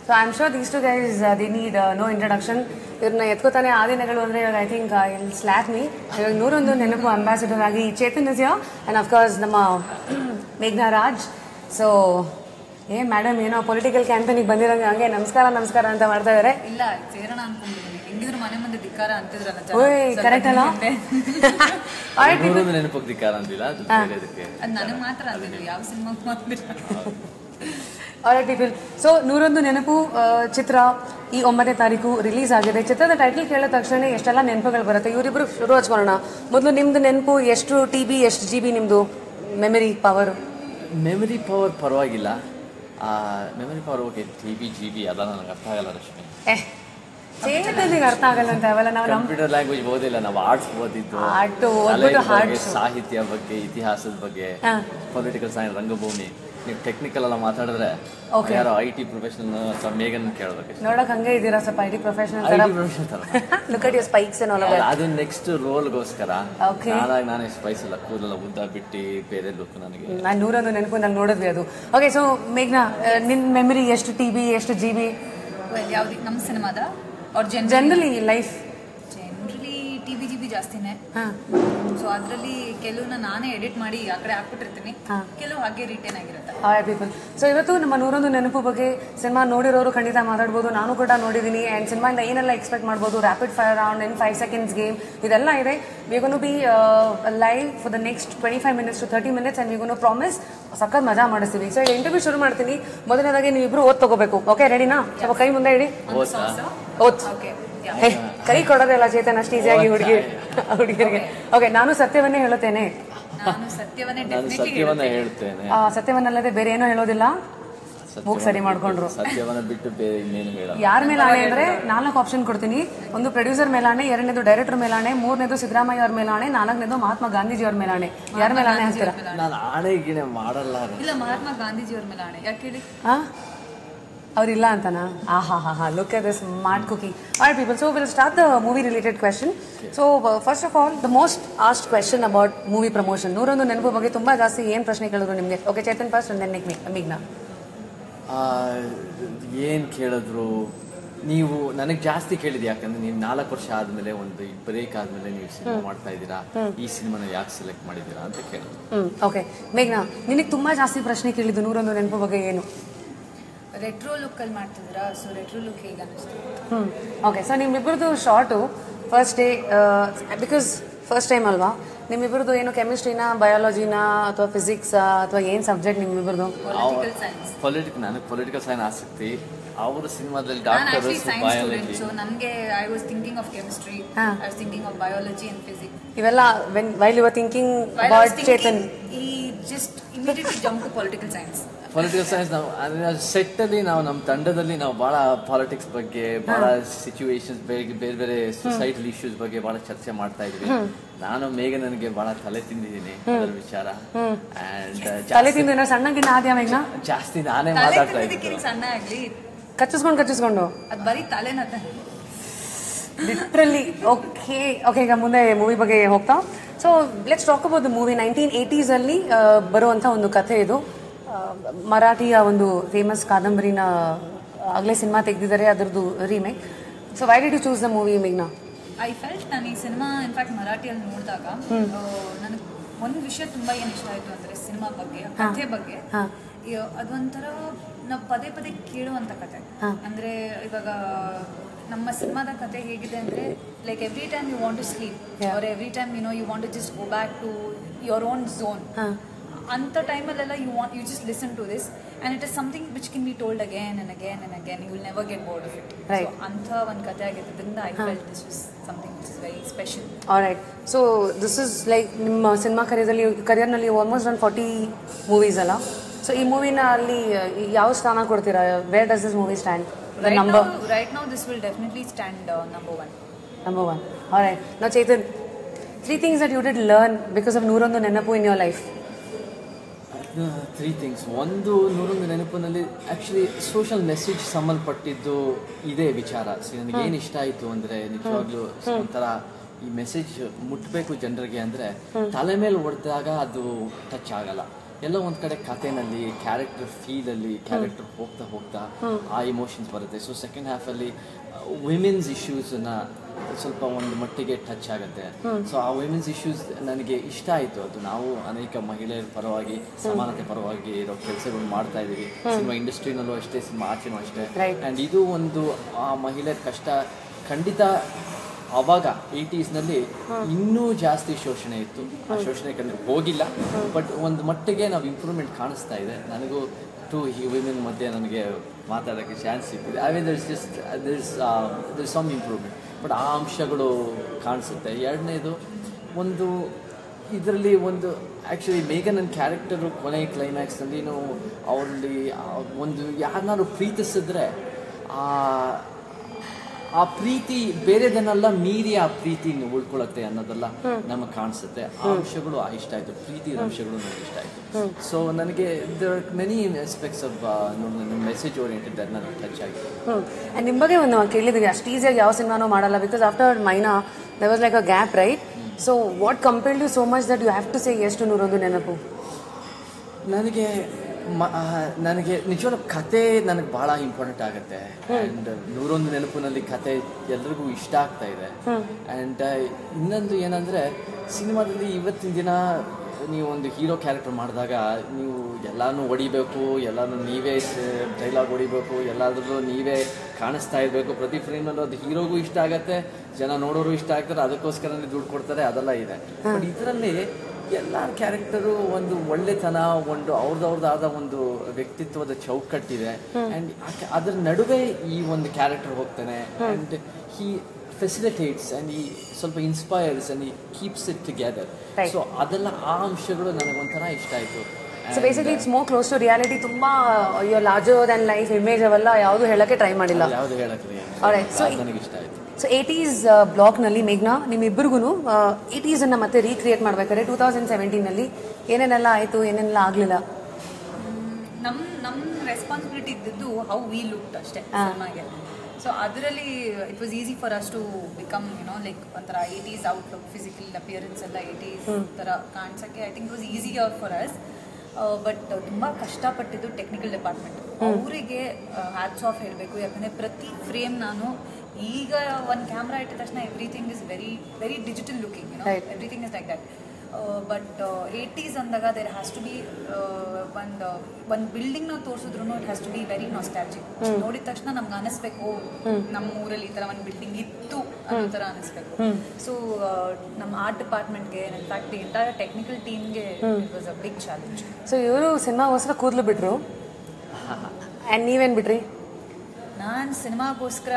So I am sure these two guys the need no introduction ಇವ್ರನ್ನ ಎತ್ಕೋತಾನೆ ಆ ದಿನಗಳು ಅಂದರೆ ಇವಾಗ I think I'll slack me ಇವಾಗ ನೂರೊಂದು ನೆನಪು ಅಂಬಾಸಿಡರ್ ಆಗಿ ಚೇತನ್ ಇಸ್ ಆ್ಯಂಡ್ ಅಫ್ಕೋರ್ಸ್ ನಮ್ಮ ಮೇಘ್ನಾ ರಾಜ್ ಸೊ ಏ ಮೇಡಮ್ ಏನೋ ಪೊಲಿಟಿಕಲ್ ಕ್ಯಾಂಪೇನಿಗೆ ಬಂದಿರೋಂಗೆ ಹಂಗೆ ನಮಸ್ಕಾರ ನಮಸ್ಕಾರ ಅಂತ ಮಾಡ್ತಾ ಇದ್ದಾರೆ ಇಲ್ಲ ಸೇರೋಣ ಅನ್ಕೊಂಡಿದ್ದೀನಿ ಹೆಂಗಿದ್ರು ಮನೆ ಮುಂದೆ ಧಿಕ್ಕಾರ ಅಂತಿದ್ರಲ್ಲ ಜನ. ಓಯ್ ಸ್ವಲ್ಪ ಕರೆಕ್ಟ್ ಅಲ್ಲ ಹಿಂದೆ. Alright, people. ನೂರೊಂದು ನೆನಪು ಧಿಕ್ಕಾರ ಅಂದಿಲ್ಲ ಅದು ಬೇರೆದಕ್ಕೆ ಅದ್ ನನಗ್ ಮಾತ್ರ ಅಂದಿದ್ರು ಯಾವ ಸಿನಿಮಾ ಬಂದಿಲ್ಲ ಆಲ್ರೈಟ್ ಪೀಪಲ್ ಸೊ ನೂರೊಂದು ನೆನಪು ಆ, ಚಿತ್ರ ಈ ಒಂಬತ್ತನೇ ತಾರೀಕು ರಿಲೀಸ್ ಆಗಿದೆ ಚಿತ್ರದ ಟೈಟಲ್ ಕೇಳಿದ ತಕ್ಷಣ ಎಷ್ಟೆಲ್ಲ ನೆನಪುಗಳು ಬರುತ್ತೆ ಇವರಿಬ್ರು ಶುರು ಹಚ್ಕೊಳ್ಳೋಣ ಮೊದಲು ನಿಮ್ದು ನೆನಪು ಎಷ್ಟು ಟಿ ಬಿ ಎಷ್ಟು ಜಿ ಬಿ ನಿಮ್ಮದು ಮೆಮರಿ ಪವರ್ ಮೆಮರಿ ಪವರ್ ಪರವಾಗಿಲ್ಲ memory power okay T B G B ಅದೆಲ್ಲ ನನಗೆ ಅರ್ಥ ಆಗಲ್ಲ ರಶ್ಮಿ ಏ ಚೇತನಿಗೆ ಅರ್ಥ ಆಗಲ್ಲ ಅಂತ ಅವೆಲ್ಲ ನಾವು ನಮ್ಮ ಕಂಪ್ಯೂಟರ್ ಲ್ಯಾಂಗ್ವೇಜ್ ಓದಿಲ್ಲ ನಾವು ಆರ್ಟ್ಸ್ ಓದಿದ್ದು Art ಓದ್ಬಿಟ್ಟು ಕಲೆ ಬಗ್ಗೆ, arts. ಸಾಹಿತ್ಯ ಬಗ್ಗೆ ಇತಿಹಾಸದ ಬಗ್ಗೆ ಹಾ. ಪೊಲಿಟಿಕಲ್ ಸೈನ್ಸ್ ರಂಗಭೂಮಿ ನೀವು ಟೆಕ್ನಿಕಲ್ ಎಲ್ಲ ಮಾತಾಡಿದ್ರೆ Okay. ಯಾರೋ ಐ ಟಿ ಪ್ರೊಫೆಷನಲ್ ಅಥವಾ ಮೇಘನ್ ಕೇಳಬೇಕು ನೋಡಕ್ ಹಂಗೆ ಇದ್ದೀರಾ ಸ್ವಲ್ಪ ಐ ಟಿ ಪ್ರೊಫೆಷನಲ್ ಐ ತರ ಟಿ ಪ್ರೊಫೆಷನಲ್ ತರ ಲುಕ್ ಅಟ್ ಯುವರ್ ಸ್ಪೈಕ್ಸ್ ಅನ್ನೋ ಅದು ನೆಕ್ಸ್ಟ್ ರೋಲ್ಗೋಸ್ಕರ Okay. ನಾನಾಗಿ ನಾನೇ ಸ್ಪೈಸ್ ಎಲ್ಲ ಕೂದಲೆಲ್ಲ ಉದ್ದ ಬಿಟ್ಟು ಬೇರೆ ಲುಕ್ ನನಗೆ ನಾನು ನೂರೊಂದು ನೆನಪು ನಂಗೆ ನೋಡಿದ್ವಿ ಅದು ಓಕೆ ಸೊ ಮೇಘ್ನಾ ನಿನ್ನ ಮೆಮರಿ ಎಷ್ಟು ಟಿ ಬಿ ಎಷ್ಟು ಜಿ ಬಿ Well, ಯಾವ್ದು ನಮ್ಮ ಸಿನಿಮಾದ ಅವ್ರ Jan generally life generally T B G B ಜಾಸ್ತಿನೇ ಹಾಂ ಸೊ ಅದ್ರಲ್ಲಿ ಕೆಲವನ್ನ ನಾನೇ ಎಡಿಟ್ ಮಾಡಿ ಆ ಕಡೆ ಹಾಕ್ಬಿಟ್ಟಿರ್ತೀನಿ ಹಾ. ಕೆಲವು ಹಾಗೆ ರಿಟೇನ್ ಆಗಿರುತ್ತೆ ಆಯ್ ಪೀಪಲ್ ಸೊ ಇವತ್ತು ನಮ್ಮ ನೂರೊಂದು ನೆನಪು ಬಗ್ಗೆ ಸಿನಿಮಾ ನೋಡಿರೋರು ಖಂಡಿತ ಮಾತಾಡ್ಬೋದು ನಾನು ಕೂಡ ನೋಡಿದ್ದೀನಿ ಆ್ಯಂಡ್ ಸಿನಿಮಾಯಿಂದ ಏನೆಲ್ಲ ಎಕ್ಸ್ಪೆಕ್ಟ್ ಮಾಡ್ಬೋದು rapid fire round in five seconds game ಇದೆಲ್ಲ ಇದೆ ವಿಗೋನು be live for the next twenty five minutes to thirty minutes and ವಿಗೋನು ಪ್ರಾಮಿಸ್ ಸಖತ್ ಮಜಾ ಮಾಡಿಸ್ತೀವಿ ಸೊ ಈಗ ಇಂಟರ್ವ್ಯೂ ಶುರು ಮಾಡ್ತೀನಿ ಮೊದಲನೇದಾಗಿ ನೀವಿಬ್ರು ಓದ್ ತಗೋಬೇಕು ಓಕೆ ರೆಡಿನಾ ಸ್ವಲ್ಪ ಕೈ ಮುಂದೆ ಇಡಿ ಓದ್ತಾ ಓದ್ ಓಕೆ ಹೇ ಕೈ ಕೊಡೋದಿಲ್ಲ ಚೇತನ್ ಅಷ್ಟು ಈಸಿಯಾಗಿ ಹುಡುಗಿ ಹುಡುಗಿಯರಿಗೆ ಓಕೆ ನಾನು ಸತ್ಯವನ್ನೇ ಹೇಳುತ್ತೇನೆ ನಾನು ಸತ್ಯವನ್ನೇ ನಾನು ಡೆಫಿನೆಟ್ಲಿ ಸತ್ಯವನ್ನ ಹೇಳ್ತೇನೆ ಆ, ಸತ್ಯವನ್ನಲ್ಲದೆ ಬೇರೆ ಏನೂ ಹೇಳೋದಿಲ್ಲ ಮೂಗ್ ಸರಿ ಮಾಡ್ಕೊಂಡ್ರು ಸತ್ಯವನ್ನ ಬಿಟ್ಟು ಬೇರೆ ಇನ್ನೇನು ಹೇಳ ಯಾರ ಮೇಲಾಣೆ ಅಂದ್ರೆ ನಾಲ್ಕು ಆಪ್ಷನ್ ಕೊಡ್ತೀನಿ ಒಂದು ಪ್ರೊಡ್ಯೂಸರ್ ಮೇಲಾಣೆ ಎರಡನೇದು ಡೈರೆಕ್ಟರ್ ಮೇಲಾಣೆ ಮೂರನೇದು ಸಿದ್ದರಾಮಯ್ಯ ಅವ್ರ ಮೇಲಾಣೆ ನಾಲ್ಕನೇದು ಮಹಾತ್ಮ ಗಾಂಧೀಜಿ ಅವ್ರ ಮೇಲಾಣೆ ಯಾರ ಮೇಲಾಣೆ ಹಾಕ್ತೀರಾ ನಾನು ಆಣೆ ಗಿಣೆ ಮಾಡಲ್ಲ ರೀ. ಇಲ್ಲ ಮಹಾತ್ಮ ಗಾಂಧೀಜಿ ಅವ್ರ ಮೇಲೆ ಆಣೆ ಯಾಕೆ ಹೇಳಿ ಹಾ ಅವ್ರಿಲ್ಲ ಅಂತನಾ ಆ ಹಾ ಹಾ ಹಾ look at this smart cooking all people so will start the movie related question so first of all the most asked question about movie promotion Noorondu Nenapu ಬಗ್ಗೆ ತುಂಬಾ ಜಾಸ್ತಿ ಏನು ಪ್ರಶ್ನೆ ಕೇಳಿದ್ರು ನಿಮಗೆ ಓಕೆ ಚೇತನ್ ಫಸ್ಟ್ ನೆನ್ ಮೀಗ್ನಾ ಆ, ಏನ್ ಕೇಳಿದ್ರು ನೀವು ನನಗೆ ಜಾಸ್ತಿ ಕೇಳಿದ್ ಯಾಕಂದ್ರೆ ನೀವು ನಾಲ್ಕು ವರ್ಷ ಆದ್ಮೇಲೆ ಒಂದು ಬ್ರೇಕ್ ಆದ್ಮೇಲೆ ನೀವು ಸಿನಿಮಾ ಮಾಡ್ತಾ ಇದ್ದೀರಾ ಈ ಸಿನಿಮಾನ ಯಾಕೆ ಸೆಲೆಕ್ಟ್ ಮಾಡಿದ್ದೀರಾ ಅಂತ ಕೇಳಿದ್ರು ಹ್ಮ್ ಓಕೆ ಮೇಘ್ನಾ ನಿನಗೆ ತುಂಬಾ ಜಾಸ್ತಿ ಪ್ರಶ್ನೆ ಕೇಳಿದ್ದು ನೂರೊಂದು ನೆನಪು ಬಗ್ಗೆ ಏನು ರೆಟ್ರೋ ಲುಕ್ ಅಲ್ಲಿ ಮಾಡ್ತಿದ್ರಾ ಸೊ ರೆಟ್ರೋ ಲುಕ್ ಹೇಗೆ ಅನಿಸ್ತು ಹ್ಮ್ ಓಕೆ ಸೊ ನಿಮ್ಮಿಬ್ಬರದು short first day because first time ಅಲ್ವಾ ನಿಮ್ಮಿಬ್ಬರದು ಏನು ಕೆಮಿಸ್ಟ್ರಿನ ಬಯಾಲಜಿನ ಅಥವಾ ಫಿಸಿಕ್ಸಾ ಅಥವಾ ಏನು ಸಬ್ಜೆಕ್ಟ್ ನಿಮ್ಮಿಬ್ಬರದು ಪೊಲಿಟಿಕಲ್ ಸೈನ್ಸ್ ಪೊಲಿಟಿಕ್ ನನಗೆ ಪೊಲಿಟಿಕಲ್ ಸೈನ್ಸ್ ಆಸಕ್ತಿ ಅವರ ಸಿನಿಮಾದಲ್ಲಿ ನಾನು doctor actually science student biology so ನನಗೆ I was thinking of chemistry ಹಾ. I was thinking of biology and physics ಇವೆಲ್ಲ when while your thinking While I was about Chetan thinking, he just immediately jumped to political science. Political science ನಾವು set ಅಲ್ಲಿ ನಾವು ನಮ್ಮ ತಂಡದಲ್ಲಿ ನಾವು ಬಹಳ politics ಬಗ್ಗೆ ಬಹಳ ಸಿಚುವೇಶನ್ಸ್ ಬೇರೆ ಬೇರೆ ಬೇರೆ ಸೊಸೈಟಲ್ ಇಶ್ಯೂಸ್ ಬಗ್ಗೆ ಬಹಳ ಚರ್ಚೆ ಮಾಡ್ತಾ ಇದ್ವಿ ನಾನು ಮೇಘ ನನಗೆ ಬಹಳ ತಲೆ ತಿಂದಿದ್ದೀನಿ ಅದರ ವಿಚಾರ ಅಂಡ್ ತಲೆ ತಿಂದು ಏನೋ ಸಣ್ಣ ಗಿಣ್ಣ ಆದ್ಯಾ ಮೇಘ್ನಾ ಜಾಸ್ತಿ ನಾನೇ ತಲೆ ಮಾತಾಡ್ತಾ ತಿನ್ನೋದಕ್ಕೆ ಇದ್ದು ಸಣ್ಣ ಆಗ್ಲಿ ಕಚ್ಚಿಸ್ಕೊಂಡು ಕಚ್ಚಿಸ್ಕೊಂಡು ಅದ್ ಬರೀ ತಲೆನ ಲಿಟ್ರಲಿ ಓಕೆ ಓಕೆ ಈಗ ಮುಂದೆ ಮೂವಿ ಬಗ್ಗೆ ಹೋಗ್ತಾ so let's talk about the movie nineteen ಏಯ್ಟೀಸಲ್ಲಿ ಬರುವಂಥ ಒಂದು ಕಥೆ ಇದು ಆ, ಮರಾಠಿಯ ಒಂದು ಫೇಮಸ್ ಕಾದಂಬರಿನ ಆಗಲೇ ಸಿನಿಮಾ ತೆಗೆದಿದ್ದಾರೆ ಅದರದ್ದು remake so why did you choose the movie ಮೇಘ್ನಾ ಐ ಫೆಲ್ಟ್ ನಾನು ಈ ಸಿನಿಮಾ ಇನ್ಫ್ಯಾಕ್ಟ್ ಮರಾಠಿಯಲ್ಲಿ ನೋಡಿದಾಗ ನನಗೆ ಒಂದು ವಿಷಯ ತುಂಬಾ ಏನ್ ಇಷ್ಟ ಆಯ್ತು ಅಂದ್ರೆ ಸಿನಿಮಾ ಬಗ್ಗೆ ಕಥೆ ಬಗ್ಗೆ ಹಾ. ಈ- ಅದೊಂಥರ ನಾವು ಪದೇ ಪದೇ ಕೇಳುವಂತ ಕತೆ ಹಾ. ಅಂದ್ರೆ ಇವಾಗ ನಮ್ಮ ಸಿನಿಮಾದ ಕತೆ ಹೇಗಿದೆ ಅಂದ್ರೆ like every time you want to sleep Yeah. Or every time you know you want to just go back to your own zone ಹಾಂ ಅಂಥ ಟೈಮಲ್ಲೆಲ್ಲ you want you just listen to this and it is something which can be told again and again and again you will never get bored of it Right. ಅಂಥ ಒಂದು ಕತೆ ಆಗಿದ್ದರಿಂದ I felt this was something which is very special right so this is like ನಿಮ್ಮ ಸಿನಿಮಾ ಕರಿಯರ್ದಲ್ಲಿ ಕರಿಯರ್ನಲ್ಲಿ almost one forty movies ಅಲ್ಲ so ಈ ಮೂವಿನ ಅಲ್ಲಿ ಆ, ಯಾವ ಸ್ಥಾನ ಕೊಡ್ತೀರಾ where does this movie stand the right number now right now this will definitely stand number one Number one. All right. Now, Chetan, three things that you did learn because of Nurundu Nenapu in your life. Three things ಒಂದು ನೂರೊಂದು ನೆನಪಿನಲ್ಲಿ actually social message ಸಂಬಂಧಪಟ್ಟಿದ್ದು ಇದೇ ವಿಚಾರ so ನನಗೆ ಏನು ಇಷ್ಟ ಆಯಿತು ಅಂದರೆ ನಿಜವಾಗ್ಲೂ ಒಂಥರ ಈ ಮೆಸೇಜ್ ಮುಟ್ಟಬೇಕು ಜನರಿಗೆ ಅಂದರೆ ತಲೆ ಮೇಲೆ ಹೊಡೆದಾಗ ಅದು ಟಚ್ ಆಗಲ್ಲ ಎಲ್ಲೋ ಒಂದ್ ಕಡೆ ಕಥೆನಲ್ಲಿ ಕ್ಯಾರೆಕ್ಟರ್ ಫೀಲ್ ಅಲ್ಲಿ ಕ್ಯಾರೆಕ್ಟರ್ ಹೋಗ್ತಾ ಹೋಗ್ತಾ ಆ ಇಮೋಷನ್ಸ್ ಬರುತ್ತೆ ಸೊ ಸೆಕೆಂಡ್ ಹಾಫ್ ಅಲ್ಲಿ ವಿಮೆನ್ಸ್ ಇಶ್ಯೂಸ್ ನ ಸ್ವಲ್ಪ ಒಂದು ಮಟ್ಟಿಗೆ ಟಚ್ ಆಗುತ್ತೆ ಸೊ ಆ ವಿಮೆನ್ಸ್ ಇಶ್ಯೂಸ್ ನನಗೆ ಇಷ್ಟ ಆಯ್ತು ಅದು ನಾವು ಅನೇಕ ಮಹಿಳೆಯರ ಪರವಾಗಿ ಸಮಾನತೆ ಪರವಾಗಿ ಇರೋ ಕೆಲಸಗಳು ಮಾಡ್ತಾ ಇದೀವಿ ಸಿನಿಮಾ ಇಂಡಸ್ಟ್ರಿನಲ್ಲೂ ಅಷ್ಟೇ ಸಿನಿಮಾ ಆಚೆನೂ ಅಷ್ಟೇ Right. ಅಂಡ್ ಇದು ಒಂದು ಆ ಮಹಿಳೆಯರ ಕಷ್ಟ ಖಂಡಿತ ಅವಾಗ ನಲ್ಲಿ ಇನ್ನೂ ಜಾಸ್ತಿ ಶೋಷಣೆ ಇತ್ತು ಆ ಶೋಷಣೆ ಖಂಡಿತ ಹೋಗಿಲ್ಲ ಬಟ್ ಒಂದು ಮಟ್ಟಿಗೆ ನಾವು ಇಂಪ್ರೂವ್ಮೆಂಟ್ ಕಾಣಿಸ್ತಾ ಇದೆ ನನಗೂ ಟು ವಿಮೆನ್ ಮಧ್ಯೆ ನನಗೆ ಮಾತಾಡೋಕ್ಕೆ ಚಾನ್ಸ್ ಸಿಕ್ಕಿದೆ I mean there's just there's there's some improvement but ಆ ಅಂಶಗಳು ಕಾಣಿಸುತ್ತೆ ಎರಡನೇದು ಒಂದು ಇದರಲ್ಲಿ ಒಂದು ಆ್ಯಕ್ಚುಲಿ ಮೇಘನ್ ನನ್ನ ಕ್ಯಾರೆಕ್ಟರು ಕೊನೆ ಕ್ಲೈಮ್ಯಾಕ್ಸ್ನಲ್ಲಿ ಅವರಲ್ಲಿ ಒಂದು ಯಾರನ್ನಾರು ಪ್ರೀತಿಸಿದ್ರೆ ಆ ಆ ಪ್ರೀತಿ ಬೇರೆದನ್ನೆಲ್ಲ ಮೀರಿ ಆ ಪ್ರೀತಿ ಉಳ್ಕೊಳ್ಳುತ್ತೆ ಅನ್ನೋದೆಲ್ಲ ನಮಗೆ ಕಾಣಿಸುತ್ತೆ ಆ ಅಂಶಗಳು ಆ ಇಷ್ಟ ಆಯ್ತು ಪ್ರೀತಿ ಅಂಶಗಳು ನನಗೆ ಇಷ್ಟ ಆಯ್ತು ಸೊ ನನಗೆ many aspects of message oriented ನನಗೆ ಟಚ್ ಆಗಿದೆ ಹ್ಮ್ And ನಿಮ್ ಬಗ್ಗೆ ಒಂದು ನಾವು ಕೇಳಿದೀವಿ ಅಷ್ಟು ಈಸಿಯಾಗಿ ಯಾವ ಸಿನಿಮಾನೂ ಮಾಡಲ್ಲ because after Mynaa the was like a gap right so what compared you so much that you have to say ಎಷ್ಟು ನೂರೊಂದು ನೆನಪು ನನಗೆ ಮ- ಆ, ನನಗೆ ನಿಜವಾಗ್ಲೂ ಕತೆ ನನಗೆ ಬಹಳ ಇಂಪಾರ್ಟೆಂಟ್ ಆಗುತ್ತೆ ಆ್ಯಂಡ್ ನೂರೊಂದು ನೆನಪಿನಲ್ಲಿ ಕತೆ ಎಲ್ರಿಗೂ ಇಷ್ಟ ಆಗ್ತಾ ಇದೆ ಆ್ಯಂಡ್ ಇನ್ನೊಂದು ಏನಂದರೆ ಸಿನಿಮಾದಲ್ಲಿ ಇವತ್ತಿನ ದಿನ ನೀವು ಒಂದು ಹೀರೋ ಕ್ಯಾರೆಕ್ಟರ್ ಮಾಡಿದಾಗ ನೀವು ಎಲ್ಲಾನು ಹೊಡಿಬೇಕು ಎಲ್ಲಾನು ನೀವೇ ಡೈಲಾಗ್ ಹೊಡಿಬೇಕು ಎಲ್ಲಾದ್ರೂ ನೀವೇ ಕಾಣಿಸ್ತಾ ಇರಬೇಕು ಪ್ರತಿ ಫ್ರೇಮಲ್ಲೂ ಅದು ಹೀರೋಗೂ ಇಷ್ಟ ಆಗತ್ತೆ ಜನ ನೋಡೋರು ಇಷ್ಟ ಆಗ್ತಾರೆ ಅದಕ್ಕೋಸ್ಕರ ದುಡ್ಡು ಕೊಡ್ತಾರೆ ಅದೆಲ್ಲ ಇದೆ ಬಟ್ ಇದರಲ್ಲಿ ಎಲ್ಲ ಕ್ಯಾರೆಕ್ಟರು ಒಂದು ಒಳ್ಳೆತನ ಒಂದು ಅವ್ರದ್ದವ್ರದ್ದಾದ ಒಂದು ವ್ಯಕ್ತಿತ್ವದ ಚೌಕಟ್ಟಿದೆ ಅಂಡ್ ಅದರ ನಡುವೆ ಈ ಒಂದು ಕ್ಯಾರೆಕ್ಟರ್ ಹೋಗ್ತಾನೆ ಅಂಡ್ ಹಿ ಫೆಸಿಲಿಟೇಟ್ಸ್ ಅಂಡ್ ಈ ಸ್ವಲ್ಪ ಇನ್ಸ್ಪೈರ್ಸ್ ಅಂಡ್ ಈ keeps it together Right. So ಅದೆಲ್ಲ ಆ ಅಂಶಗಳು ನನಗೊಂಥರ ಇಷ್ಟ ಆಯ್ತು so basically it's more close to reality ತುಂಬಾ ಅಯ್ಯೋ ಲಾರ್ಜರ್ ದನ್ ಲೈಫ್ ಇಮೇಜ್ ಅವೆಲ್ಲ ಯಾವುದು ಹೇಳಕ್ಕೆ ಟ್ರೈ ಮಾಡಿಲ್ಲ ಯಾವ್ದು ಹೇಳಕ್ಕೆ Alright, so- ನನಗೆ ಇಷ್ಟ ಆಯ್ತು ಸೊ ಏಯ್ಟೀಸ್ ಬ್ಲಾಕ್ನಲ್ಲಿ ಮೇಘ್ನಾ ನಿಮ್ಮಿಬ್ಬರಿಗೂ ಏಯ್ಟೀಸನ್ನು ಮತ್ತೆ ರೀಕ್ರಿಯೇಟ್ ಮಾಡ್ಬೇಕಾದ್ರೆ ಟೂ ತೌಸಂಡ್ ಸೆವೆಂಟೀನಲ್ಲಿ ಏನೇನೆಲ್ಲ ಆಯಿತು ಏನೇನೆಲ್ಲ ಆಗಲಿಲ್ಲ ನಮ್ ನಮ್ ರೆಸ್ಪಾನ್ಸಿಬಿಲಿಟಿ ಇದ್ದಿದ್ದು ಹೌ ವಿ ಲುಕ್ಡ್ ಅಷ್ಟೇ ಸಿನಿಮಾಗೆ ಸೊ ಅದರಲ್ಲಿ it was easy for us to become you know like ಒಂಥರ ಏಟೀಸ್ ಔಟ್ಲುಕ್ ಫಿಸಿಕಲ್ ಅಪಿಯರೆನ್ಸ್ ಎಲ್ಲ ಏಟೀಸ್ ಥರ ಕಾಣಿಸೋಕ್ಕೆ I think was easy for us but ತುಂಬ ಕಷ್ಟಪಟ್ಟಿದ್ದು ಟೆಕ್ನಿಕಲ್ ಡಿಪಾರ್ಟ್ಮೆಂಟ್ ಅವರಿಗೆ ಹ್ಯಾಟ್ಸ್ ಆಫ್ ಹೇಳಬೇಕು ಯಾಕಂದರೆ ಪ್ರತಿ ಫ್ರೇಮ್ ನಾನು ಈಗ ಒಂದು ಕ್ಯಾಮ್ರಾ ಇಟ್ಟ ತಕ್ಷಣ everything is very very digital looking you know Right. Everything is like that but eighties ಅಂದಾಗ ದೇರ್ ಹ್ಯಾಸ್ ಟು ಬಿ ಒಂದು ಒಂದು ಬಿಲ್ಡಿಂಗ್ನ ತೋರಿಸಿದ್ರು it has to be very nostalgic ನೋಡಿದ ತಕ್ಷಣ ನಮ್ಗೆ ಅನಿಸ್ಬೇಕು ಓ, ನಮ್ಮ ಊರಲ್ಲಿ ಈ ಥರ ಒಂದು ಬಿಲ್ಡಿಂಗ್ ಇತ್ತು ಅನ್ನೋ ಥರ ಅನಿಸ್ಬೇಕು ಸೊ ನಮ್ಮ ಆರ್ಟ್ ಡಿಪಾರ್ಟ್ಮೆಂಟ್ಗೆ ಇನ್ಫ್ಯಾಕ್ಟ್ ಎಂಟೈರ್ ಟೆಕ್ನಿಕಲ್ ಟೀಮ್ಗೆ it was a big challenge so ಇವರು ಸಿನಿಮಾಗೋಸ್ಕರ ಕೂದಲು ಬಿಟ್ರು ಆ್ಯಂಡ್ ನೀವೇನು ಬಿಟ್ರಿ ನಾನು ಸಿನಿಮಾಗೋಸ್ಕರ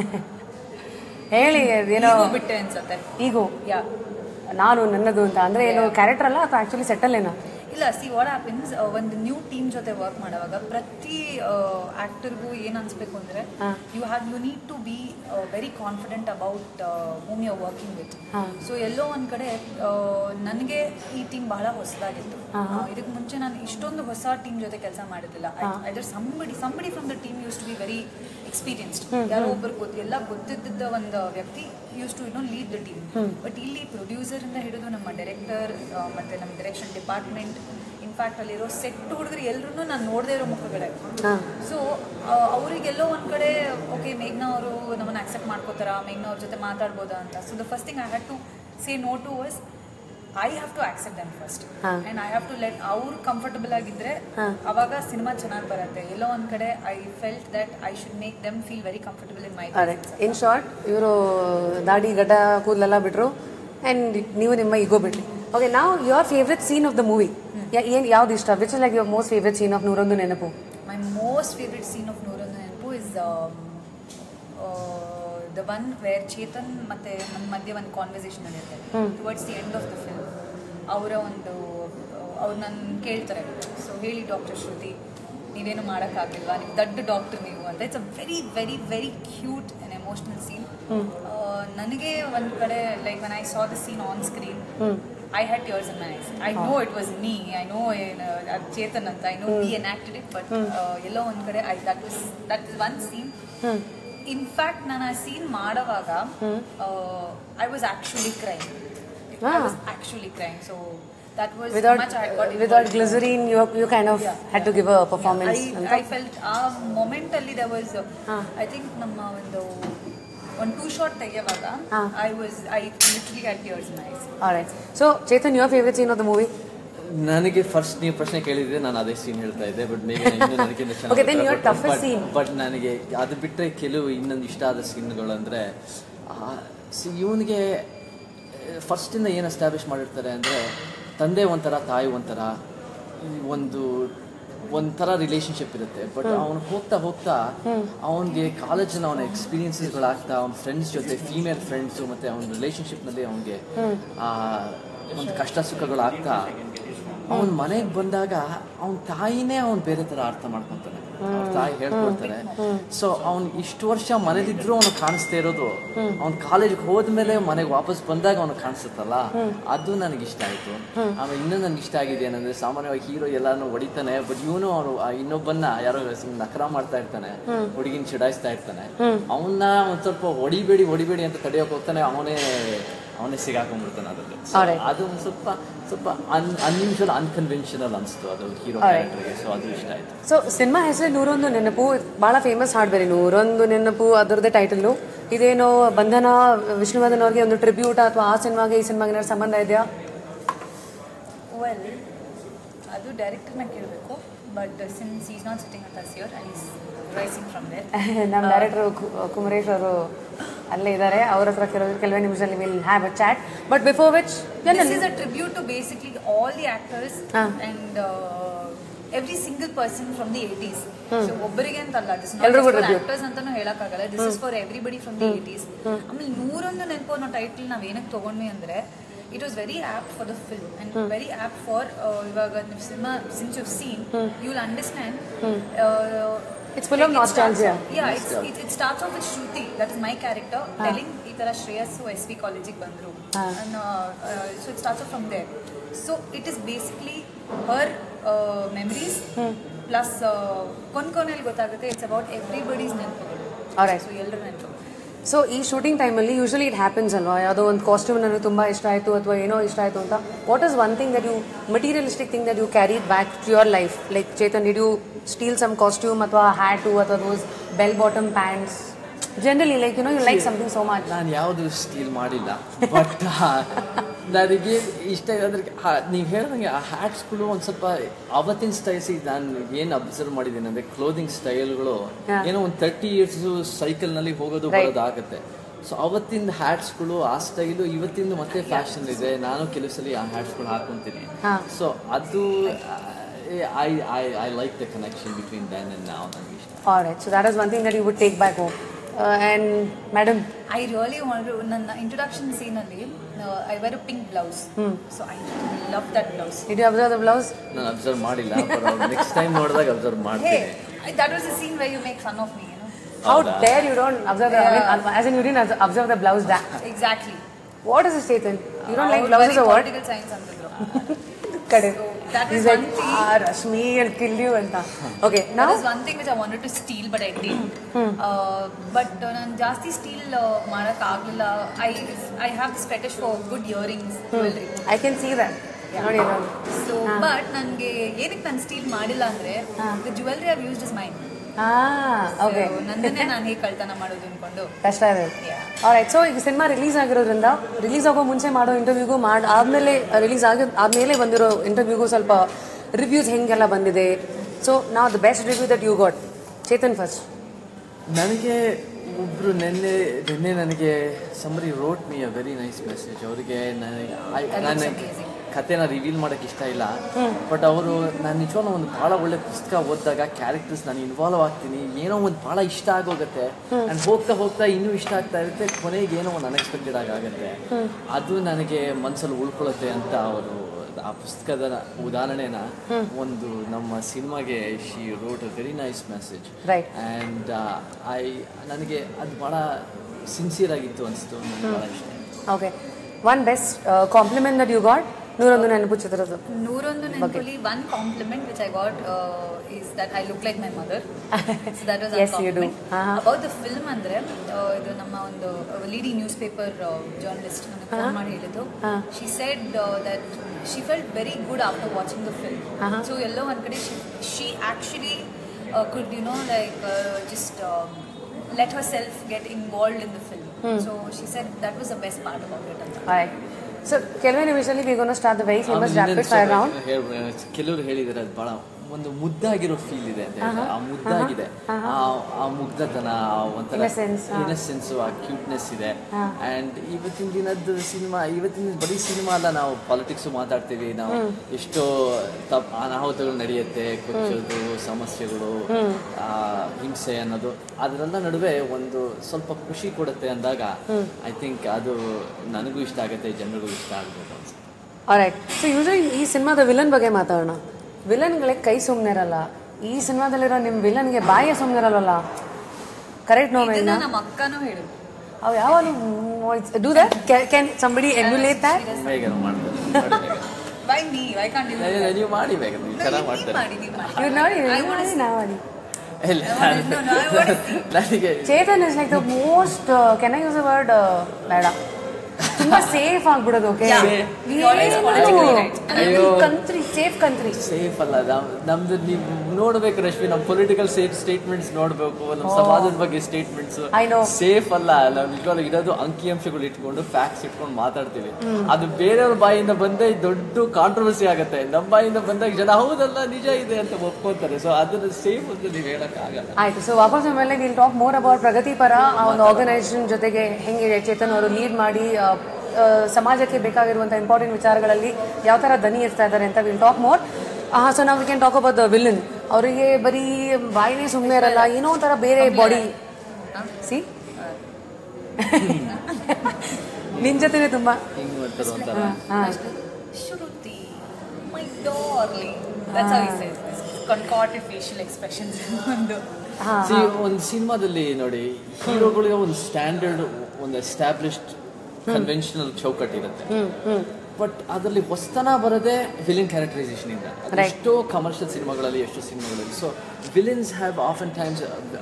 ಹೇಳಿ ಅದೇನೋ ಬಿಟ್ಟೆ ಅನ್ಸತ್ತೆ ಈಗೋ ಯಾ ನಾನು ನನ್ನದು ಅಂತ ಅಂದ್ರೆ ಏನು ಕ್ಯಾರೆಕ್ಟರ್ ಅಲ್ಲ ಅಥವಾ ಆಕ್ಚುಲಿ ಸೆಟಲ್ ಏನೋ ಇಲ್ಲ ಸಿ ವಾಟ್ ಹ್ಯಾಪನ್ಸ್ ಒಂದು ನ್ಯೂ ಟೀಮ್ ಜೊತೆ ವರ್ಕ್ ಮಾಡುವಾಗ ಪ್ರತಿ ಆಕ್ಟರ್ಗೂ ಏನು ಅನ್ಸ್ಬೇಕು ಅಂದ್ರೆ you have you need to be very confident about whom you working with so ಎಲ್ಲೋ ಒಂದ್ ಕಡೆ ನನಗೆ ಈ ಟೀಮ್ ಬಹಳ ಹೊಸದಾಗಿತ್ತು ಇದಕ್ಕೆ ಮುಂಚೆ ನಾನು ಇಷ್ಟೊಂದು ಹೊಸ ಟೀಮ್ ಜೊತೆ ಕೆಲಸ ಮಾಡಿದ್ದಿಲ್ಲ either somebody somebody from the team used to be very experienced ಯಾರೋ ಒಬ್ಬರು ಗೊತ್ತು ಎಲ್ಲ ಗೊತ್ತಿದ್ದ ಒಂದು ವ್ಯಕ್ತಿ used to know lead the team but ಇಲ್ಲಿ ಪ್ರೊಡ್ಯೂಸರ್ ಇಂದ ಹಿಡಿದು ನಮ್ಮ ಡೈರೆಕ್ಟರ್ ಮತ್ತೆ ನಮ್ಮ ಡೈರೆಕ್ಷನ್ ಡಿಪಾರ್ಟ್ಮೆಂಟ್ ಇನ್ಫ್ಯಾಕ್ಟ್ ಅಲ್ಲಿರೋ ಸೆಟ್ ಹುಡುಗರು ಎಲ್ಲರೂ ನಾನು ನೋಡದೇ ಇರೋ ಮುಖಗಳೇ ಸೊ ಅವರಿಗೆಲ್ಲೋ ಒಂದ್ ಕಡೆ ಓಕೆ ಮೇಘ್ನಾ ಅವರು ನಮ್ಮನ್ನ ಅಕ್ಸೆಪ್ಟ್ ಮಾಡ್ಕೋತಾರ ಮೇಘ್ನಾ ಅವ್ರ ಜೊತೆ ಮಾತಾಡ್ಬೋದಾ ಅಂತ so the first thing I had to say no to worse I have to accept them first and I have to let ಅವ್ರು ಕಂಫರ್ಟಬಲ್ ಆಗಿದ್ರೆ ಅವಾಗ ಸಿನಿಮಾ ಚೆನ್ನಾಗಿ ಬರುತ್ತೆ ಎಲ್ಲೋ ಒಂದ್ ಕಡೆ I felt that I should make them feel very comfortable in my ಅದೇ in short ಇವರು ದಾಡಿ ಗಡ್ಡ ಕೂದಲೆಲ್ಲ ಬಿಟ್ರು ಆ್ಯಂಡ್ ನೀವು ನಿಮ್ಮ ಈಗೋ ಬಿಟ್ರಿ ಓಕೆ ನಾವು your favourite scene of the movie ಏನು ಯಾವ್ದು ಇಷ್ಟ which is like your most favourite scene of Noorondu Nenapu my most favourite scene of Noorondu Nenapu is the one where Chetan ಮತ್ತೆ ನಮ್ಮ ಮಧ್ಯೆ ಒಂದು ಕಾನ್ವರ್ಸೇಷನ್ ನಡೆಯುತ್ತೆ towards the end of the film ಅವರ ಒಂದು ಅವ್ರು ನನ್ನ ಕೇಳ್ತಾರೆ ಸೊ ಹೇಳಿ ಡಾಕ್ಟರ್ ಶ್ರುತಿ ನೀವೇನು ಮಾಡೋಕ್ಕಾಗಿಲ್ವಾ ನೀವು ದೊಡ್ಡ ಡಾಕ್ಟರ್ ನೀವು ಅಂತ it's a very very very cute and emotional scene ನನಗೆ ಒಂದು ಕಡೆ like one I saw the scene on screen I had yours in eyes I know it was me I know ಅದು ಚೇತನ್ ಅಂತ I know we enacted it but ಎಲ್ಲೋ ಒಂದು ಕಡೆ I that is that is one scene in fact ನಾನು ಆ scene ಮಾಡುವಾಗ I was actually crying I was actually crying so that was Without, much I got without involved. glycerine, you, you kind of had to give a performance. I, I felt ಆ moment ಅಲ್ಲಿ there was I think ನಮ್ಮ ಒಂದು ಒಂದು two shot ತೆಗೆಯುವಾಗ ಹಾ. I was I literally got tears in my eyes Alright. So, Chetan, your favorite scene of the movie? ನನಗೆ first ನೀವು ಪ್ರಶ್ನೆ ಕೇಳಿದ್ರೆ ನಾನು ಅದೇ ಸೀನ್ ಹೇಳ್ತಾ ಇದ್ದೆ ಬಟ್ ಮೇಘ ಇನ್ನೂ ನನಗಿಂತ Okay, then your toughest scene. But ನನಗೆ ಅದು ಬಿಟ್ಟರೆ ಕೆಲವು ಇನ್ನೊಂದು ಇಷ್ಟ ಆದ ಸೀನ್ಗಳು ಅಂದರೆ ಇವನಿಗೆ ಫಸ್ಟಿಂದ ಏನು ಎಸ್ಟಾಬ್ಲಿಷ್ ಮಾಡಿರ್ತಾರೆ ಅಂದರೆ ತಂದೆ ಒಂಥರ ತಾಯಿ ಒಂಥರ ಈ ಒಂದು ಒಂಥರ ರಿಲೇಶನ್ಶಿಪ್ ಇರುತ್ತೆ ಬಟ್ ಅವನು ಹೋಗ್ತಾ ಹೋಗ್ತಾ ಅವನಿಗೆ ಕಾಲೇಜಲ್ಲಿ ಅವನ ಎಕ್ಸ್ಪೀರಿಯನ್ಸಸ್ಗಳಾಗ್ತಾ ಅವನ ಫ್ರೆಂಡ್ಸ್ ಜೊತೆ ಫೀಮೇಲ್ ಫ್ರೆಂಡ್ಸು ಮತ್ತು ಅವನ ರಿಲೇಶನ್ಶಿಪ್ನಲ್ಲಿ ಅವನಿಗೆ ಒಂದು ಕಷ್ಟ ಸುಖಗಳಾಗ್ತಾ ಅವನ ಮನೆಗೆ ಬಂದಾಗ ಅವನ ತಾಯಿನೇ ಅವನ್ ಬೇರೆ ತರ ಅರ್ಥ ಮಾಡ್ಕೊಂತಾನೆ ಅವ್ರ ತಾಯಿ ಹೇಳ್ಕೊಡ್ತಾರೆ ಸೊ ಅವ್ನ್ ಇಷ್ಟು ವರ್ಷ ಮನೇಲಿದ್ರು ಅವನು ಕಾಣಿಸ್ತಾ ಇರೋದು ಅವ್ನ್ ಕಾಲೇಜ್ಗೆ ಹೋದ್ಮೇಲೆ ಮನೆಗೆ ವಾಪಸ್ ಬಂದಾಗ ಅವನು ಕಾಣಿಸುತ್ತಲ್ಲ ಅದು ನನಗೆ ಇಷ್ಟ ಆಯ್ತು ಆಮೇಲೆ ಇನ್ನೂ ನನಗೆ ಇಷ್ಟ ಆಗಿದೆ ಏನಂದ್ರೆ ಸಾಮಾನ್ಯವಾಗಿ ಹೀರೋ ಎಲ್ಲಾನು ಹೊಡಿತಾನೆ ಬಟ್ ಇವನು ಅವನು ಇನ್ನೊಬ್ಬನ್ನ ಯಾರೋ ಸುಮ್ನೆ ನಕರ ಮಾಡ್ತಾ ಇರ್ತಾನೆ ಹುಡುಗಿನ ಚಿಡಾಯಿಸ್ತಾ ಇರ್ತಾನೆ ಅವನ್ನ ಒಂದ್ ಸ್ವಲ್ಪ ಹೊಡಿಬೇಡಿ ಹೊಡಿಬೇಡಿ ಅಂತ ತಡೆಯೋಕೆ ಹೋಗ್ತಾನೆ ಅವನೇ ಅವನೇ ಸಿಗಾಕೊಂಡ್ಬಿಡ್ತಾನೆ ಅದರಲ್ಲಿ So, Alright. ಅದು ಒಂದ್ ಸ್ವಲ್ಪ ಸ್ವಲ್ಪ ಅನ್ ಅನ್ಯೂಶುವಲ್ ಅನ್ಕನ್ವೆನ್ಷನಲ್ ಅನಿಸ್ತು ಅದು ಹೀರೋ Alright. ಕ್ಯಾರೆಕ್ಟರ್ಗೆ ಸೊ ಅದು ಇಷ್ಟ ಆಯ್ತು ಸೊ ಸಿನಿಮಾ ಹೆಸರು ನೂರೊಂದು ನೆನಪು ಭಾಳ ಫೇಮಸ್ ಹಾಡು ಬೇರೆ ನೂರೊಂದು ನೆನಪು ಅದರದ್ದೇ ಟೈಟಲ್ಲು ಇದೇನೋ ಬಂಧನ ವಿಷ್ಣುವರ್ಧನ್ ಅವ್ರಿಗೆ ಒಂದು ಟ್ರಿಬ್ಯೂಟ್ ಅಥವಾ ಆ ಸಿನಿಮಾಗೆ ಈ ಸಿನಿಮಾಗೆ ಏನಾದ್ರು ಸಂಬಂಧ ಇದೆಯಾ ವೆಲ್ ಅದು ಡೈರೆಕ್ಟರ್ನ ಕೇಳಬೇಕು but since is not sitting at us here and is rising from there ನಮ್ಮ ಡೈರೆಕ್ಟರ್ ಕುಮರೇಶ್ ಅವರು ಅಲ್ಲೇ ಇದ್ದಾರೆ ಅವ್ರ ಹತ್ರ ಕೆಲವು ಕೆಲವೇ ನಿಮಿಷದಲ್ಲಿ will have a chat but before which This is a tribute to basically all the actors Ah. and uh, every single person from the 80s. So ಒಬ್ಬರಿಗೆ ಅಂತಲ್ಲ ದಿಸ್ ಎಲ್ರಿಗೂ tribute. ಆಕ್ಟರ್ಸ್ ಅಂತಾನು ಹೇಳಕ್ಕಾಗಲ್ಲ this is for everybody from the eighties ಆಮೇಲೆ ನೂರೊಂದು ನೆನಪು ಅನ್ನೋ title ನಾವ್ ಏನಕ್ಕೆ ತಗೊಂಡ್ವಿ ಅಂದ್ರೆ it was very apt for the film and very apt for ಇವಾಗ ನೀವು cinema since you seen you will understand It's full of nostalgia. Yeah, it's, it, it starts off with Shruti, that is my character, telling ಈ ಥರ ಶ್ರೇಯಸ್ಸು S V ಕಾಲೇಜಿಗೆ ಬಂದರು so it starts from there so it is basically her memories plus ಕೊನ್ ಕೊನೆಯಲ್ಲಿ ಗೊತ್ತಾಗುತ್ತೆ it's about everybody's ನೆನಪುಗಳು Alright. So ಎಲ್ಲರ ನೆನಪುಗಳು ಸೊ ಈ ಶೂಟಿಂಗ್ ಟೈಮಲ್ಲಿ ಯೂಶಲಿ ಇಟ್ ಹ್ಯಾಪನ್ಸ್ ಅಲ್ವಾ ಯಾವುದೋ ಒಂದು ಕಾಸ್ಟ್ಯೂಮ್ ನನಗೆ ತುಂಬ ಇಷ್ಟ ಆಯಿತು ಅಥವಾ ಏನೋ ಇಷ್ಟ ಆಯಿತು ಅಂತ what is one thing that you materialistic thing that you carry back to your life like Chetan did you steal some costume ಅಥವಾ ಹ್ಯಾಟು ಅಥವಾ those bell bottom pants generally like you know you like something so much ನಾನು ಯಾವುದು steel ಮಾಡಿಲ್ಲ but ನನಗೆ ಇಷ್ಟ ಅಂದ್ರೆ ನೀವು ಹೇಳ್ದಂಗೆ ಆ ಹ್ಯಾಟ್ಸ್ಗಳು ಒಂದು ಸ್ವಲ್ಪ ಅವತ್ತಿನ ಸ್ಟೈಲ್ಸ್ ನಾನು ಏನು ಅಬ್ಸರ್ವ್ ಮಾಡಿದ್ದೀನಿ ಅಂದ್ರೆ ಕ್ಲೋದಿಂಗ್ ಸ್ಟೈಲ್ಗಳು Yeah. ಏನೋ ಒಂದು ತರ್ಟಿ ಇಯರ್ಸ್ ಸೈಕಲ್ನಲ್ಲಿ ಹೋಗೋದು Right. ಬರೋದು ಆಗುತ್ತೆ ಸೊ ಅವತ್ತಿನ ಹ್ಯಾಟ್ಸ್ಗಳು ಆ ಸ್ಟೈಲು ಇವತ್ತಿಂದ ಮತ್ತೆ ಫ್ಯಾಷನ್ ಇದೆ ನಾನು ಕೆಲವು ಸಲ ಆ ಹ್ಯಾಟ್ಸ್ಗಳು ಹಾಕೊಂತೀನಿ ಹಾ. ಸೊ ಅದು I I I like the connection between then and ನಾವು ನನಗೆ ಇಷ್ಟ Alright, so that is one thing that you would take back home. Uh, and madam, I really want ನನ್ನ ಇಂಟ್ರೊಡಕ್ಷನ್ ಸೀನಲ್ಲಿ I wear pink blouse so I love that blouse did you observe the blouse? ನಾನು observe ಮಾಡಿಲ್ಲ next time ನೋಡಿದಾಗ observe ಹೇ ಮಾಡ್ತೀನಿ that was a scene where you make fun of me you know How ಹೌದಾ? dare you don't observe the, I mean, as in you didn't obs- observe the blouse that. Exactly What is this, Chetan? You don't like blouses or what? Political science ಅಂತಿದ್ರು Correct. So, that He's is like, one thing. ah, Rashmi, I'll kill you and that. Okay, That now, is one thing which I wanted to steal, but I didn't. But ನಾನು ಜಾಸ್ತಿ steal ಮಾಡಕ್ ಆಗ್ಲಿಲ್ಲ I I have this fetish for good earrings jewellery I can see that. ನೋಡಿ ನೋಡಿ. So but ನನಗೆ ಏನಕ್ಕೆ ನಾನು steal ಮಾಡಿಲ್ಲ ಅಂದ್ರೆ the jewellery I've used is mine Ah, okay. ನನ್ನನ್ನೇ ನಾನು ಹೇಗೆ ಕಳ್ತನ ಮಾಡೋದು ಅನ್ಕೊಂಡು ಕಷ್ಟ ಇದೆ Yeah. ಆಲ್ರೈಟ್ ಸೊ ಈಗ ಸಿನಿಮಾ ರಿಲೀಸ್ ಆಗಿರೋದ್ರಿಂದ ರಿಲೀಸ್ ಆಗೋ ಮುಂಚೆ ಮಾಡೋ ಇಂಟರ್ವ್ಯೂಗೂ ಮಾಡಿ ಆದಮೇಲೆ ರಿಲೀಸ್ ಆಗಿ ಆದಮೇಲೆ ಬಂದಿರೋ ಇಂಟರ್ವ್ಯೂಗೂ ಸ್ವಲ್ಪ ರಿವ್ಯೂಸ್ ಹೆಂಗೆಲ್ಲ ಬಂದಿದೆ ಸೊ ನಾವು the best review that you got Chetan first ನನಗೆ ಒಬ್ರು ನಿನ್ನೆ ನಿನ್ನೆ ನನಗೆ somebody wrote me a very nice message ಅವರಿಗೆ ನಾನು ಕತೆನ ರಿವೀಲ್ ಮಾಡೋಕ್ಕೆ ಇಷ್ಟ ಇಲ್ಲ ಬಟ್ ಅವರು ನಾನು ನಿಜವಾಗ್ಲೂ ಒಂದು ಭಾಳ ಒಳ್ಳೆ ಪುಸ್ತಕ ಓದಿದಾಗ ಕ್ಯಾರೆಕ್ಟರ್ಸ್ ನಾನು ಇನ್ವಾಲ್ವ್ ಆಗ್ತೀನಿ ಏನೋ ಒಂದು ಭಾಳ ಇಷ್ಟ ಆಗೋಗುತ್ತೆ ಆ್ಯಂಡ್ ಹೋಗ್ತಾ ಹೋಗ್ತಾ ಇನ್ನೂ ಇಷ್ಟ ಆಗ್ತಾ ಇರುತ್ತೆ ಕೊನೆಗೆ ಏನೋ ಒಂದು ಅನ್ಎಕ್ಸ್ಪೆಕ್ಟೆಡ್ ಆಗುತ್ತೆ ಅದು ನನಗೆ ಮನಸ್ಸಲ್ಲಿ ಉಳ್ಕೊಳ್ಳುತ್ತೆ ಅಂತ ಅವರು ಆ ಪುಸ್ತಕದ ಉದಾಹರಣೆನ ಒಂದು ನಮ್ಮ ಸಿನಿಮಾಗೆ she wrote a very nice message Right. And I ನನಗೆ ಅದು ಭಾಳ ಸಿನ್ಸಿಯರ್ ಆಗಿತ್ತು ಅನಿಸ್ತು ನನಗೆ ಭಾಳ ಇಷ್ಟ ಆಯ್ತು. Okay one best compliment that you got Noorondu Nenapu ಚಿತ್ರದ ನೂರೊಂದು ನೆನಪಲ್ಲಿ one compliment which I got is that I look like my mother so that was Yes, you do. ಹಾ, ಹಾ. ಅಬೌಟ್ ದ ಫಿಲ್ಮ್ ಅಂದ್ರೆ ಆ, ಇದು ನಮ್ಮ ಒಂದು ಲೀಡಿಂಗ್ ನ್ಯೂಸ್ ಪೇಪರ್ ಜರ್ನಲಿಸ್ಟ್ ನನಗೆ ಫೋನ್ ಮಾಡಿ ಹೇಳಿದ್ದು she said that she felt very good after watching the film so ಎಲ್ಲೋ ಒಂದ್ ಕಡೆ she actually could you know like just let herself get involved in the film so she said that was the best part about it ಅಂತ so ಕೆಲವೇ ನಿಮಿಷದಲ್ಲಿ we gonna start the very famous rapid fire round ಕೆಲವರು ಹೇಳಿದಾರೆ ಅದು ಬಹಳ ಒಂದು ಮುದ್ದಾಗಿರೋ feel ಇದೆ ಅಂತ ಹೇಳ್ತಾರೆ. ಆ ಮುದ್ದಾಗಿದೆ ಆ ಆ ಮುಗ್ಧತನ ಆ ಒಂಥರ Innocence, ಹಾ. ಇನ್ನಸೆನ್ಸ್ ಆ ಕ್ಯೂಟ್ನೆಸ್ ಇದೆ ಅಂಡ್ ಇವತ್ತಿನ ದಿನದ ಸಿನಿಮಾ ಇವತ್ತಿನ ಬರೀ ಸಿನಿಮಾ ಅಲ್ಲ ನಾವು ಪಾಲಿಟಿಕ್ಸ್ ಮಾತಾಡ್ತೀವಿ ನಾವು ಎಷ್ಟೋ ತಪ್ ಅನಾಹುತಗಳು ನಡೆಯುತ್ತೆ ಕೊಚ್ಚೋದು ಸಮಸ್ಯೆಗಳು ಆ, ಹಿಂಸೆ ಅನ್ನೋದು ಅದರೆಲ್ಲ ನಡುವೆ ಒಂದು ಸ್ವಲ್ಪ ಖುಷಿ ಕೊಡುತ್ತೆ ಅಂದಾಗ ಐ ಥಿಂಕ್ ಅದು ನನಗೂ ಇಷ್ಟ ಆಗುತ್ತೆ ಜನರಿಗೂ ಇಷ್ಟ ಆಗ್ಬೋದು ಅನ್ಸುತ್ತೆ ರೈಟ್ ಸೊ ಯೂಶಲಿ ಈ ಸಿನಿಮಾದ ವಿಲನ್ ಬಗ್ಗೆ ಮಾತಾಡೋಣ ವಿಲನ್ಗಳಿಗೆ ಕೈ ಸುಮ್ಮನೆ ಇರಲ್ಲ ಈ ಸಿನಿಮಾದಲ್ಲಿರೋ ನಿಮ್ಮ ವಿಲನ್ಗೆ ಬಾಯ ಸುಮ್ಮನೆ ಇರಲ್ಲ ಕರೆಕ್ಟ್ ನೋ ಇದನ್ನ ನಮ್ಮ ಅಕ್ಕನೂ ಹೇಳಿದ್ರು ಅವು ಯಾವಾಗ do that can somebody emulate that ಬೇಗ ಮಾಡ್ತಾರೆ ಬೈ ಮೀ ಐ ಕಾಂಟ್ ಇಲ್ಲ, ಇಲ್ಲ, ನೀವು ಮಾಡಿ ಬೇಗ ನೀವು ಚೆನ್ನಾಗಿ ಮಾಡ್ತಾರೆ ಮಾಡಿ ನೀವು ಮಾಡಿ ಇವ್ರು ನೋಡಿ I ಇವ್ರು wanna ನೋಡಿ see. ನಾವು ಮಾಡಿ ಇಲ್ಲ No, no, I wanna see. ನನಗೆ Chetan is like the most can I use a word ಬೇಡ ತುಂಬಾ ಸೇಫ್ ಆಗ್ಬಿಡೋದು okay Yeah. He always politically right. ಅಯ್ಯೋ. ಕಂತ್ರಿ ಸೇಫ್ ಕಂತ್ರಿ ಸೇಫ್ ಅಲ್ಲ ನಮ್- ನಮ್ದು ನೀವು ನೋಡ್ಬೇಕು ರಶ್ಮಿ ನಮ್ಮ ಪೊಲಿಟಿಕಲ್ ಸೇಫ್ ಸ್ಟೇಟ್ಮೆಂಟ್ಸ್ ನೋಡ್ಬೇಕು ನಮ್ಮ ಸಮಾಜದ ಬಗ್ಗೆ ಸ್ಟೇಟ್ಮೆಂಟ್ಸ್ I know. ಸೇಫ್ ಅಲ್ಲ ನಾವು ನಿಜವಾಗ್ಲೂ ಇರೋದು ಅಂಕಿಅಂಶಗಳು ಇಟ್ಕೊಂಡು ಫ್ಯಾಕ್ಟ್ಸ್ ಇಟ್ಕೊಂಡು ಮಾತಾಡ್ತೀವಿ ಅದು ಬೇರೆಯವ್ರ ಬಾಯಿಂದ ಬಂದೇ ದೊಡ್ಡ ಕಾಂಟ್ರವರ್ಸಿ ಆಗುತ್ತೆ ನಮ್ಮ ಬಾಯಿಂದ ಬಂದಾಗ ಜನ ಹೌದಲ್ಲ ನಿಜ ಇದೆ ಅಂತ ಒಪ್ಕೊಂತಾರೆ ಸೊ ಅದನ್ನ ಸೇಫ್ ಅಂತ ನೀವು ಹೇಳಕ್ ಆಗಲ್ಲ ಆಯ್ತು ಸೊ ವಾಪಸ್ ಆಮೇಲೆ ವಿಲ್ ಟಾಕ್ ಮೋರ್ ಅಬೌಟ್ ಪ್ರಗತಿಪರ ಆ ಒಂದು ಆರ್ಗನೈಸೇಷನ್ ಜೊತೆಗೆ ಹೆಂಗೆ ಚೇತನ್ ಅವರು ಲೀಡ್ ಮಾಡಿ ಆ, ಆ, ಸಮಾಜಕ್ಕೆ ಬೇಕಾಗಿರುವಂಥ ಇಂಪಾರ್ಟೆಂಟ್ ವಿಚಾರಗಳಲ್ಲಿ ಯಾವ ಥರ ದನಿ ಇರ್ತಾ ಇದ್ದಾರೆ ಅಂತ ವಿಲ್ ಟಾಕ್ ಮೋರ್ ಹಾಂ ಸೊ ನಾವು we can talk about the villain ಅವರಿಗೆ ಬರೀ ಬಾಯಿನೇ ಸುಮ್ಮನೆ ಇರಲ್ಲ ಏನೋ ಒಂಥರ ಬೇರೆ ಬಾಡಿ ಸಿ ನಿನ್ ಜೊತೆನೆ ತುಂಬಾ ಹಿಂಗ್ ಮಾಡ್ತಾರೆ ಒಂಥರ Shruti, my darling. That's how he says this. Concordative facial expressions. ಒಂದು See, ಒಂದು ಸಿನಿಮಾದಲ್ಲಿ ನೋಡಿ ಹೀರೋಗಳಿಗೆ ಒಂದು ಸ್ಟ್ಯಾಂಡರ್ಡ್ ಒಂದು ಎಸ್ಟಾಬ್ಲಿಷ್ಡ್ ಕನ್ವೆನ್ಷನಲ್ ಚೌಕಟ್ಟು ಇರುತ್ತೆ ಬಟ್ ಅದರಲ್ಲಿ ಹೊಸ್ತನ ಬರದೆ ವಿಲಿನ್ ಕ್ಯಾರೆಕ್ಟರೈಸೇಷನ್ ಇಂದ ಅದು ಎಷ್ಟೋ ಕಮರ್ಷಿಯಲ್ ಸಿನಿಮಾಗಳಲ್ಲಿ ಎಷ್ಟೋ ಸಿನಿಮಾಗಳಲ್ಲಿ so villains have often times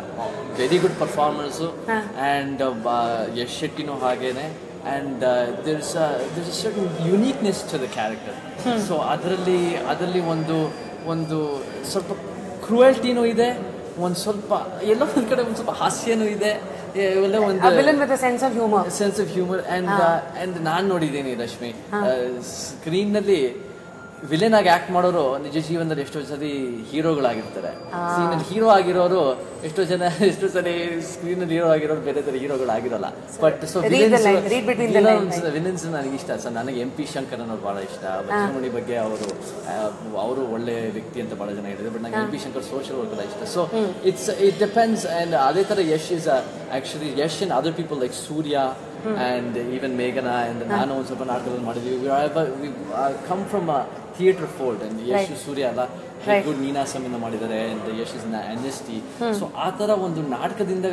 very good performance and Yash ಶೆಟ್ಟಿನೂ ಹಾಗೇನೆ and there's there's a certain uniqueness to the character so ಅದರಲ್ಲಿ ಅದರಲ್ಲಿ ಒಂದು ಒಂದು ಸ್ವಲ್ಪ ಕ್ರೂಯಲ್ಟಿನೂ ಇದೆ ಒಂದು ಸ್ವಲ್ಪ ಎಲ್ಲೋ ಒಂದು ಕಡೆ ಒಂದು ಸ್ವಲ್ಪ ಹಾಸ್ಯನೂ ಇದೆ ಎಲ್ಲ ಒಂದು villain with sense of humour sense of humour and and ನಾನು ನೋಡಿದ್ದೀನಿ ರಶ್ಮಿ ಸ್ಕ್ರೀನ್ ನಲ್ಲಿ ವಿಲನ್ ಆಗಿ ಆಕ್ಟ್ ಮಾಡೋರು ನಿಜ ಜೀವನದಲ್ಲಿ ಎಷ್ಟೋ ಸತಿ ಹೀರೋಗಳಾಗಿರ್ತಾರೆ ಸ್ಕ್ರೀನ್ ಹೀರೋ ಆಗಿರೋರು ಎಷ್ಟೋ ಜನ ಎಷ್ಟೋ ಸರಿ ಸ್ಕ್ರೀನ್ ಅಲ್ಲಿ ಹೀರೋ ಆಗಿರೋರು ಬೇರೆ ತರ ಹೀರೋಗಳಾಗಿರಲ್ಲ but so Read the line, read between the lines. Villains ನನಗೆ ಇಷ್ಟ ಸೊ ನನಗೆ ಎಂ ಪಿ ಶಂಕರ್ ಅನ್ನೋರು ಬಹಳ ಇಷ್ಟ ಬಚ್ಚಮಣಿ ಬಗ್ಗೆ ಅವರು ಅವರು ಒಳ್ಳೆ ವ್ಯಕ್ತಿ ಅಂತ ಬಹಳ ಜನ ಹೇಳಿದ್ರು ಬಟ್ ನನಗೆ M P Shankar social work ಇಷ್ಟ so it's it depends and ಅದೇ ತರ Yash is actually Yash and other people like Surya and even ಮೇಘನ ಅಂಡ್ ನಾನು ಒಂದು ಸ್ವಲ್ಪ ನಾಟಕದಲ್ಲಿ ಮಾಡಿದ್ವಿ come from theatre fold and Yash Surya ಅಲ್ಲ ಗುಡ್ ನೀನಾಸಮಿಂದ ಮಾಡಿದ್ದಾರೆ and Yash is N S T so ಆ ತರ ಒಂದು ನಾಟಕದಿಂದ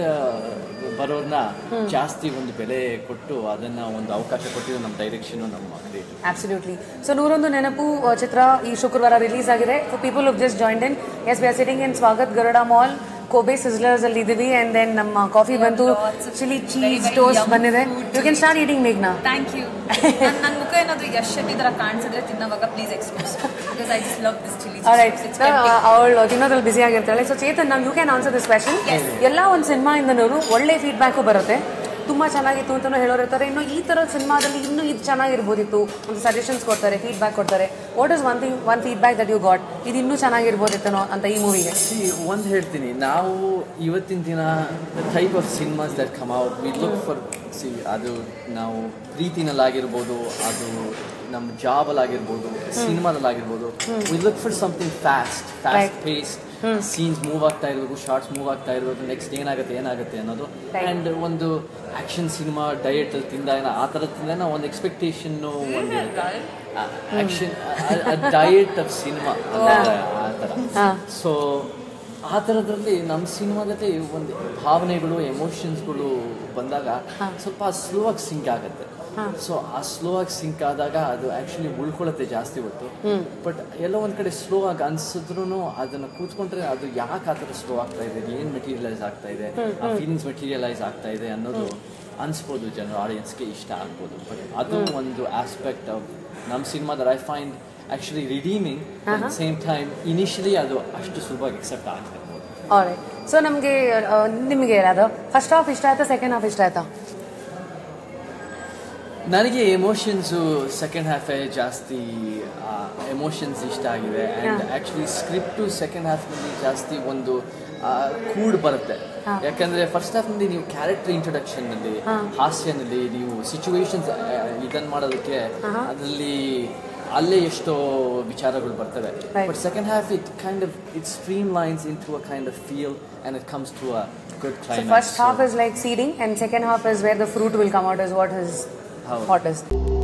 ಬರೋರ್ನ ಜಾಸ್ತಿ ಒಂದು ಬೆಲೆ ಕೊಟ್ಟು ಅದನ್ನ ಒಂದು ಅವಕಾಶ ಕೊಟ್ಟಿದ್ದು ನಮ್ಮ ಡೈರೆಕ್ಷನ್ ನಮ್ಮ ಕ್ರಿಯೇಟಿವ್ ಅಬ್ಸಲ್ಯೂಟ್ಲಿ ಸೊ ನೂರೊಂದು ನೆನಪು ಆ, ಚಿತ್ರ ಈ ಶುಕ್ರವಾರ ರಿಲೀಸ್ ಆಗಿದೆ for people of just joined in yes we are sitting in Swagath Garuda mall Kobe Sizzlers ಅಲ್ಲಿ ಇದೀವಿ ಅಂಡ್ ದೆನ್ ನಮ್ಮ ಕಾಫಿ ಬಂತು Lots of chilli very, cheese very toast yum ಬಂದಿದೆ food. You can start eating ಮೇಘ್ನಾ thank you ನನ್ನ ಮುಖ ಏನಾದ್ರು ಯಶ್ ಈ ಥರ ಕಾಣಿಸಿದ್ರೆ ತಿನ್ನೋವಾಗ please excuse because I just love this chilli right ಅವಳು ತಿನ್ನೋದ್ರಲ್ಲಿ ಬಿಸಿ ಆಗಿರ್ತಾಳೆ ಸೊ ಚೇತನ್ ನಾವು you can answer this question ಎಲ್ಲ ಒಂದು ಸಿನಿಮಾಯಿಂದನೂ ಒಳ್ಳೆ ಫೀಡ್ಬ್ಯಾಕು ಬರುತ್ತೆ ತುಂಬಾ ಚೆನ್ನಾಗಿತ್ತು ಅಂತಲೂ ಹೇಳೋರು ಇರ್ತಾರೆ ಇನ್ನು ಈ ಥರದ ಸಿನಿಮಾದಲ್ಲಿ ಇನ್ನೂ ಇದು ಚೆನ್ನಾಗಿರ್ಬೋದಿತ್ತು ಒಂದು ಸಜೆಷನ್ಸ್ ಕೊಡ್ತಾರೆ ಫೀಡ್ಬ್ಯಾಕ್ ಕೊಡ್ತಾರೆ what is one thing one feedback that you got ಇದು ಇನ್ನೂ ಚೆನ್ನಾಗಿರ್ಬೋದಿತ್ತನೋ ಅಂತ ಈ ಮೂವಿಗೆ ಒಂದು ಹೇಳ್ತೀನಿ ನಾವು ಇವತ್ತಿನ ದಿನ the type of cinemas that come out we look for see ಅದು ನಾವು ಪ್ರೀತಿನಲ್ಲಾಗಿರ್ಬೋದು ಅದು ನಮ್ಮ ಜಾಬಲ್ಲಾಗಿರ್ಬೋದು ಸಿನಿಮಾದಲ್ಲಾಗಿರ್ಬೋದು we look for something fast fast paced scenes move ಆಗ್ತಾ ಇರಬೇಕು ಶಾರ್ಟ್ಸ್ ಮೂವ್ ಆಗ್ತಾ ಇರಬೇಕು ನೆಕ್ಸ್ಟ್ ಏನಾಗುತ್ತೆ ಏನಾಗುತ್ತೆ ಅನ್ನೋದು ಆ್ಯಂಡ್ ಒಂದು ಆಕ್ಷನ್ ಸಿನಿಮಾ ಡಯಟ್ ತಿಂದ ಏನೋ ಆ ಥರ ತಿಂದ ನಾವು ಒಂದು ಎಕ್ಸ್ಪೆಕ್ಟೇಷನ್ ಒಂದು ಆಕ್ಷನ್ ಡಯಟ್ ಆಫ್ ಸಿನಿಮಾ ಆ ಥರ ಸೊ ಆ ಥರದ್ರಲ್ಲಿ ನಮ್ಮ ಸಿನಿಮಾದಲ್ಲಿ ಒಂದು ಭಾವನೆಗಳು ಎಮೋಷನ್ಸ್ಗಳು ಬಂದಾಗ ಸ್ವಲ್ಪ ಸ್ಲೋ ಆಗಿ ಸಿಂಕ್ ಆಗುತ್ತೆ ಸೊ ಆ ಸ್ಲೋ ಆಗಿ ಸಿಂಕ್ ಆದಾಗ ಅದು ಆಕ್ಚುಲಿ ಉಳ್ಕೊಳತ್ತೆ ಜಾಸ್ತಿ ಹೊತ್ತು ಬಟ್ ಎಲ್ಲೋ ಒಂದ್ ಕಡೆ ಸ್ಲೋ ಆಗಿ ಅನ್ಸಿದ್ರು ಅದನ್ನ ಕೂತ್ಕೊಂಡ್ರೆ ಅದು ಯಾಕೆ ಆ ಥರ ಸ್ಲೋ ಆಗ್ತಾ ಇದೆ ಏನ್ ಮೆಟೀರಿಯಲೈಸ್ ಆಗ್ತಾ ಇದೆ ಆ ಫೀಲಿಂಗ್ಸ್ ಮೆಟೀರಿಯಲೈಸ್ ಆಗ್ತಾ ಇದೆ ಅನ್ನೋದು ಅನ್ಸ್ಬೋದು ಜನರು ಆಡಿಯನ್ಸ್ಗೆ ಇಷ್ಟ ಆಗ್ಬೋದು ಬಟ್ ಅದು ಒಂದು ಆಸ್ಪೆಕ್ಟ್ ಆಫ್ ನಮ್ಮ ಸಿನಿಮಾದ I find actually redeeming at same time initially ಅದು ಅಷ್ಟು ಸುಲಭವಾಗಿ ಎಕ್ಸೆಪ್ಟ್ ಆಗ್ತಿರ್ಬೋದು ಆಲ್ರೈಟ್ ಸೊ ನಮಗೆ ನಿಮಗೆ ಅದು ಫಸ್ಟ್ ಹಾಫ್ ಇಷ್ಟ ಆಯ್ತಾ ಸೆಕೆಂಡ್ ಹಾಫ್ ಇಷ್ಟ ಆಯ್ತಾ ನನಗೆ ಎಮೋಷನ್ಸು ಸೆಕೆಂಡ್ ಹಾಫೇ ಜಾಸ್ತಿ ಎಮೋಷನ್ಸ್ ಇಷ್ಟ ಆಗಿದೆ ಆ್ಯಂಡ್ ಆ್ಯಕ್ಚುಲಿ ಸ್ಕ್ರಿಪ್ಟು ಸೆಕೆಂಡ್ ಹಾಫ್ನಲ್ಲಿ ಜಾಸ್ತಿ ಒಂದು ಆ, ಕೂಡ್ ಬರುತ್ತೆ ಯಾಕಂದ್ರೆ ಫಸ್ಟ್ ಹಾಫ್ನಲ್ಲಿ ನೀವು ಕ್ಯಾರೆಕ್ಟರ್ ಇಂಟ್ರೊಡಕ್ಷನ್ನಲ್ಲಿ ಹಾಸ್ಯನಲ್ಲಿ ನೀವು ಸಿಚುವೇಶನ್ಸ್ ಇದನ್ನು ಮಾಡೋದಕ್ಕೆ ಅದರಲ್ಲಿ ಅಲ್ಲೇ ಎಷ್ಟೋ ವಿಚಾರಗಳು ಬರ್ತವೆ Right. But second half it kind of it streamlines into a kind of feel and it comes to a good So climax first half is like seeding and second half is where the fruit will come out is what his ಹೌದು. what is.